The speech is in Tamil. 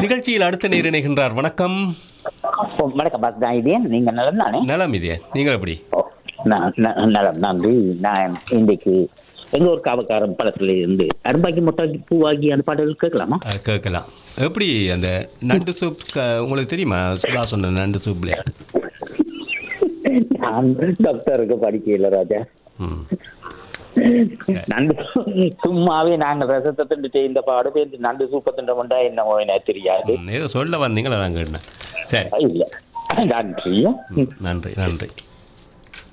நிகழ்ச்சியில் அடுத்த நேர் இணைகின்றார் வணக்கம் ஓ, வணக்கம் பாஸ் நான் இதே நீங்க நலம் தானே நலம் இதே நீங்கள் எப்படி ஓ, நான் நான் நலம் நன்றி நான் இன்றைக்கு எங்க ஒரு காவக்காரன் படத்துல இருந்து அரும்பாக்கி முட்டாக்கி பூவாகி அந்த பாடல்கள் கேட்கலாமா அஹ், கேட்கலாம் எப்படி அந்த நண்டு சூப் க- உங்களுக்கு தெரியுமா சுதா சொன்ன நண்டு சூப் விளையாட்டு நான் டாக்டருக்கு படிக்கல ராஜா ம் நண்டு சும்மாவே நாங்க ரசத்தை திண்டுட்டு இந்த பாடு பேருந்து நண்டு சூப்ப திண்டமுண்டா என்னவோ எனக்கு தெரியாது ம், ஏதோ சொல்ல வந்தீங்களா நான் கேட்டேன் சரி இல்ல நன்றி ம், நன்றி நன்றி